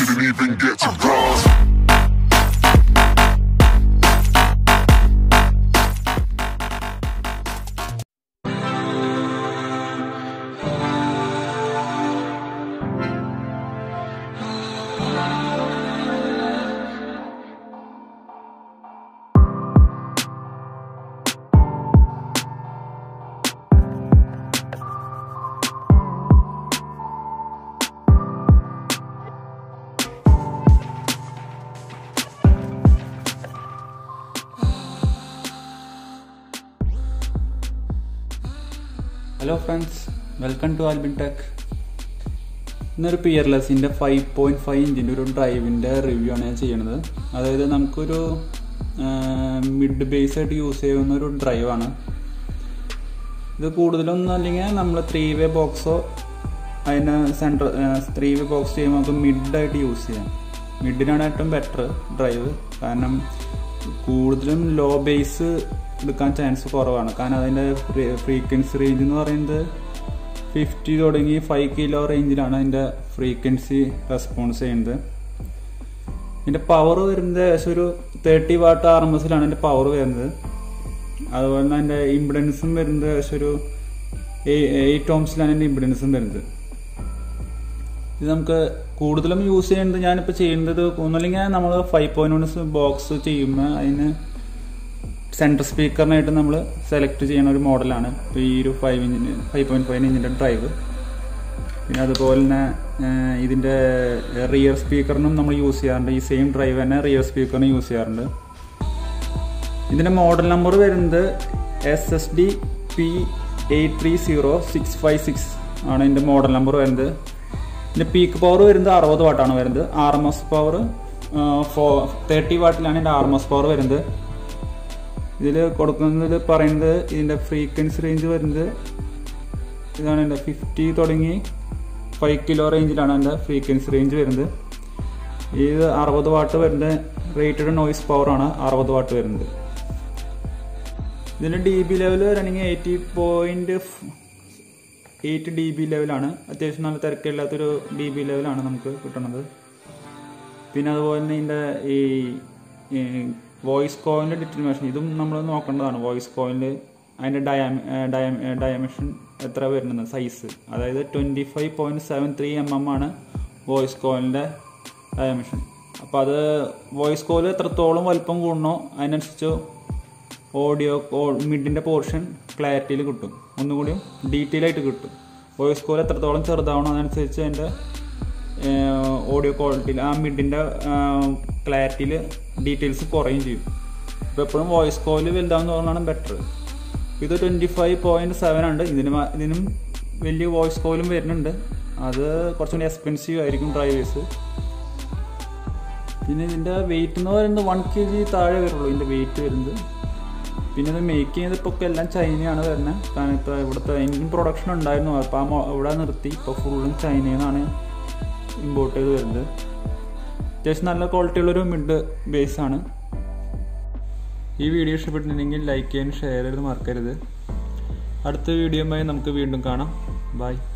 didn't even get to bronze. Hello friends welcome to Albin tech ഇന്നൊരു പിയർലെസിൻ്റെ five point five ഇഞ്ചിൻ്റെ ഒരു ഡ്രൈവിൻ്റെ review ആണ് ഞാൻ ചെയ്യണത് അതായത് നമുക്കൊരു മിഡ് ബേസ് ആയിട്ട് യൂസ് ചെയ്യുന്ന ഒരു ഡ്രൈവാണ് ഇത് കൂടുതലൊന്നും അല്ലെങ്കിൽ നമ്മൾ ത്രീ വേ ബോക്സോ അതിന് സെൻട്രൽ ത്രീ വേ ബോക്സ് ചെയ്യുമ്പോൾ നമുക്ക് മിഡായിട്ട് യൂസ് ചെയ്യാം മിഡിനാണ് ഏറ്റവും ബെറ്റർ ഡ്രൈവ് കാരണം കൂടുതലും ലോ ബേസ് എടുക്കാൻ ചാൻസ് കുറവാണ് കാരണം അതിൻ്റെ ഫ്രീക്വൻസി റേഞ്ച് എന്ന് പറയുന്നത് ഫിഫ്റ്റി തുടങ്ങി ഫൈവ് കിലോ റേഞ്ചിലാണ് അതിൻ്റെ ഫ്രീക്വൻസി റെസ്പോൺസ് ചെയ്യുന്നത് ഇതിൻ്റെ പവർ വരുന്നത് ഏകദേശം ഒരു തേർട്ടി വാട്ട് ആർ എം എസിലാണ് അതിൻ്റെ പവർ വരുന്നത് അതുപോലെ തന്നെ അതിൻ്റെ ഇമ്പിഡൻസും വരുന്നത് ഏകദേശം ഒരു എയ്റ്റ് ഓംസിലാണ് അതിൻ്റെ ഇമ്പിഡൻസും വരുന്നത് ഇത് നമുക്ക് കൂടുതലും യൂസ് ചെയ്യുന്നത് ഞാനിപ്പോൾ ചെയ്യുന്നത് ഒന്നുമില്ലെങ്കിൽ നമ്മൾ ഫൈവ് പോയിന്റ് വൺ ബോക്സ് ചെയ്യുമ്പോൾ അതിന് സെൻറ്റർ സ്പീക്കറിനായിട്ട് നമ്മൾ സെലക്ട് ചെയ്യുന്ന ഒരു മോഡലാണ് ഇപ്പോൾ ഈ ഒരു ഫൈവ് ഇഞ്ചിന് ഫൈവ് പോയിൻറ്റ് ഫൈവ് ഇഞ്ചിൻ്റെ ഡ്രൈവ് പിന്നെ അതുപോലെ തന്നെ ഇതിൻ്റെ റിയർ സ്പീക്കറിനും നമ്മൾ യൂസ് ചെയ്യാറുണ്ട് ഈ സെയിം ഡ്രൈവ് തന്നെ റിയർ സ്പീക്കറിനും യൂസ് ചെയ്യാറുണ്ട് ഇതിൻ്റെ മോഡൽ നമ്പർ വരുന്നത് S S D P eight three zero six five six ആണ് ഇതിൻ്റെ മോഡൽ നമ്പർ വരുന്നത് ഇതിൻ്റെ പീക്ക് പവർ വരുന്നത് അറുപത് വാട്ടാണ് വരുന്നത് R M S power four thirty വാട്ടിലാണ് ഇതിൻ്റെ ആർ എം എസ് പവർ വരുന്നത് ഇതിൽ കൊടുക്കുന്നത് പറയുന്നത് ഇതിൻ്റെ ഫ്രീക്വൻസി റേഞ്ച് വരുന്നത് ഇതാണ് എൻ്റെ ഫിഫ്റ്റി തുടങ്ങി ഫൈവ് കിലോ റേഞ്ചിലാണ് എൻ്റെ ഫ്രീക്വൻസി റേഞ്ച് വരുന്നത് ഇത് അറുപത് വാട്ട് വരുന്നത് റേറ്റഡ് നോയിസ് പവറാണ് അറുപത് വാട്ട് വരുന്നത് ഇതിൻ്റെ ഡി ബി ലെവൽ വരണമെങ്കിൽ eighty point eight D B ലെവലാണ് അത്യാവശ്യം നല്ല തിരക്കില്ലാത്തൊരു ഡി ബി ലെവലാണ് നമുക്ക് കിട്ടുന്നത് പിന്നെ അതുപോലെ തന്നെ ഇതിൻ്റെ ഈ വോയിസ് കോയിലിൻ്റെ ഡിറ്റർമിനേഷൻ ഇതും നമ്മൾ നോക്കേണ്ടതാണ് വോയിസ് കോയിലിൽ അതിൻ്റെ ഡയാമി ഡയമെഷൻ എത്ര വരുന്നത് സൈസ് അതായത് twenty five point seven three M M ആണ് വോയിസ് കോയിലിൻ്റെ ഡയമെഷൻ അപ്പോൾ അത് വോയിസ് കോയിൽ എത്രത്തോളം വലിപ്പം കൂടണോ അതിനനുസരിച്ച് ഓഡിയോ മിഡിൻ്റെ പോർഷൻ ക്ലാരിറ്റിയിൽ കിട്ടും ഒന്നുകൂടിയും ഡീറ്റെയിൽ ആയിട്ട് കിട്ടും വോയിസ് കോൾ എത്രത്തോളം ചെറുതാവണോ അതനുസരിച്ച് അതിൻ്റെ ഓഡിയോ ക്വാളിറ്റിയിൽ ആ മിഡിൻ്റെ ക്ലാരിറ്റിയിൽ ഡീറ്റെയിൽസ് കുറയും ചെയ്യും അപ്പോൾ എപ്പോഴും വോയിസ് കോൾ വലുതാവുന്ന പറഞ്ഞാണ് ബെറ്റർ ഇത് ട്വൻറ്റി ഫൈവ് പോയിൻറ്റ് സെവൻ ഉണ്ട് ഇതിന് ഇതിനും വലിയ വോയിസ് കോയിലും വരുന്നുണ്ട് അത് കുറച്ചുകൂടി എക്സ്പെൻസീവ് ആയിരിക്കും ഡ്രൈവേഴ്സ് പിന്നെ ഇതിൻ്റെ വെയിറ്റ് എന്ന് പറയുന്നത് വൺ കെ ജി താഴെ വരുള്ളൂ ഇതിൻ്റെ വെയിറ്റ് വരുന്നത് പിന്നെ ഇത് മേക്ക് ചെയ്യുന്നത് ഇപ്പോൾ എല്ലാം ചൈനയാണ് വരുന്നത് കാരണം ഇപ്പോൾ ഇവിടുത്തെ ഇന്ത്യൻ പ്രൊഡക്ഷൻ ഉണ്ടായിരുന്നു അപ്പോൾ ആ ഇവിടെ നിർത്തി ഇപ്പോൾ ഫുള്ളും ചൈനയിൽ നിന്നാണ് ഇമ്പോർട്ട് ചെയ്ത് വരുന്നത് അത്യാവശ്യം നല്ല ക്വാളിറ്റി ഉള്ളൊരു മിഡ് ബേസ് ആണ് ഈ വീഡിയോ ഇഷ്ടപ്പെട്ടിട്ടുണ്ടെങ്കിൽ ലൈക്ക് ചെയ്യാൻ ഷെയർ ചെയ്ത് മറക്കരുത് അടുത്ത വീഡിയോയുമായി നമുക്ക് വീണ്ടും കാണാം ബൈ